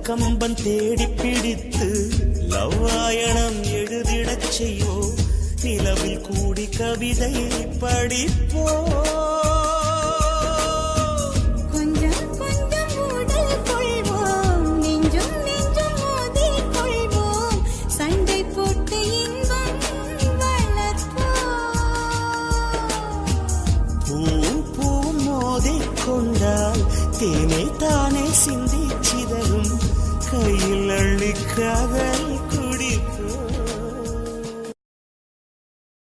கம்பன் தேடி பிடித்து லவ்வாயணம் எழுதிடச் செய்வோ நிலவில் கூடி கவிதை படிப்போ கொஞ்சம் கொஞ்சம் உடல் கொள்வோம் நெஞ்சும் நெஞ்சும் மோதிக் கொள்வோம் சண்டை போட்டு இன்பம் வளர்ப்போம் பூ பூ மோதிக் கொண்டால் தேனை தானே சிந்தி சிதறும் கையில் அள்ளி காதல்